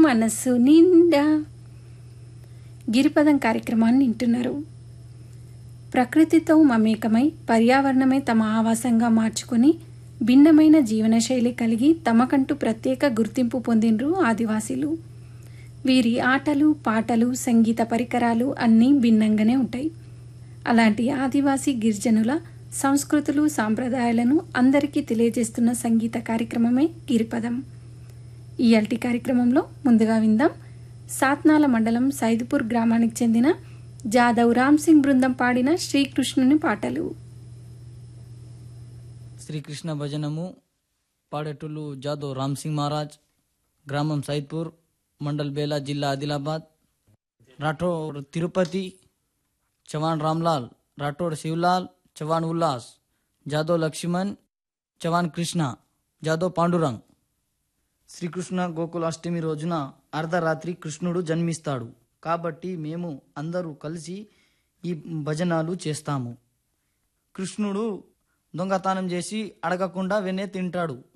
మనస్సు నిండా గిరిపదం కార్యక్రమాన్ని వింటున్నారు ప్రకృతితో మమేకమై పర్యావరణమే తమ ఆవాసంగా మార్చుకొని భిన్నమైన జీవనశైలి కలిగి తమకంటూ ప్రత్యేక గుర్తింపు పొందినరు ఆదివాసీలు వీరి ఆటలు పాటలు సంగీత పరికరాలు అన్నీ భిన్నంగానే ఉంటాయి అలాంటి ఆదివాసీ గిరిజనుల సంస్కృతులు సాంప్రదాయాలను అందరికీ తెలియజేస్తున్న సంగీత కార్యక్రమమే గిరిపదం ఇయాల్టి కార్యక్రమంలో ముందుగా విందాం సాత్నాల మండలం సైదుపూర్ గ్రామానికి చెందిన జాదవ్ రామ్ సింగ్ బృందం పాడిన శ్రీకృష్ణుని పాటలు శ్రీకృష్ణ భజనము పాడేటోళ్ళు జాదవ్ రామ్ సింగ్ మహారాజ్ గ్రామం సైద్పూర్ మండల్ బేలా జిల్లా ఆదిలాబాద్ రాఠోడ్ తిరుపతి చవాన్ రామ్లాల్ రాఠోడ్ శివలాల్ చవాన్ ఉల్లాస్ జాదవ్ లక్ష్మణ్ చవాన్ కృష్ణ జాదవ్ పాండురంగ్ శ్రీకృష్ణ గోకులాష్టమి రోజున అర్ధరాత్రి కృష్ణుడు జన్మిస్తాడు కాబట్టి మేము అందరూ కలిసి ఈ భజనాలు చేస్తాము కృష్ణుడు దొంగతనం చేసి అడగకుండా వెనే తింటాడు